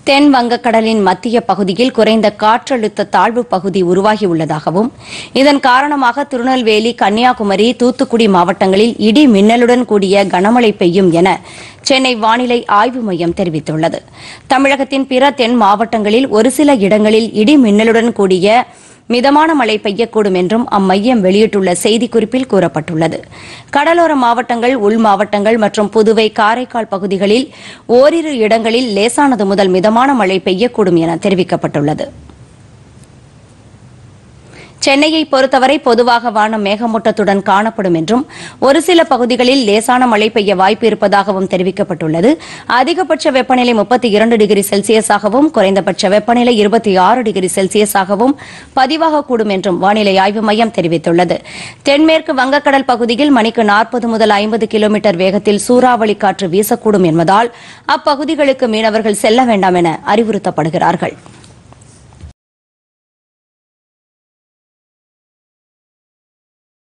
தென் வங்கக்கடலின் மத்திய பகுதியில் குறைந்த காற்றழுத்த தாழ்வு பகுதி உருவாகியுள்ளதாகவும் இதன் காரணமாக திருநெல்வேலி கன்னியாகுமரி தூத்துக்குடி மாவட்டங்களில் இடி மின்னலுடன் கூடிய கனமழை பெய்யும் என சென்னை வானிலை ஆய்வு மையம் தெரிவித்துள்ளது தமிழகத்தின் பிற தென் மாவட்டங்களில் ஒரு சில இடங்களில் இடி மின்னலுடன் கூடிய மிதமான மழை பெய்யக்கூடும் என்றும் அம்மையம் வெளியிட்டுள்ள செய்திக்குறிப்பில் கூறப்பட்டுள்ளது கடலோர மாவட்டங்கள் உள் மாவட்டங்கள் மற்றும் புதுவை காரைக்கால் பகுதிகளில் ஓரிரு இடங்களில் லேசானது முதல் மிதமான மழை பெய்யக்கூடும் என தெரிவிக்கப்பட்டுள்ளது சென்னையை பொறுத்தவரை பொதுவாக வானம் மேகமூட்டத்துடன் காணப்படும் என்றும் ஒரு சில பகுதிகளில் லேசான மழை பெய்ய வாய்ப்பு இருப்பதாகவும் தெரிவிக்கப்பட்டுள்ளது அதிகபட்ச வெப்பநிலை முப்பத்தி இரண்டு டிகிரி செல்சியஸாகவும் குறைந்தபட்ச வெப்பநிலை இருபத்தி ஆறு டிகிரி செல்சியஸாகவும் பதிவாகக்கூடும் என்றும் வானிலை ஆய்வு மையம் தெரிவித்துள்ளது தென்மேற்கு வங்கக்கடல் பகுதியில் மணிக்கு நாற்பது முதல் ஐம்பது கிலோமீட்டர் வேகத்தில் சூறாவளி காற்று வீசக்கூடும் என்பதால் அப்பகுதிகளுக்கு மீனவர்கள் செல்ல வேண்டாம் என அறிவுறுத்தப்படுகிறார்கள்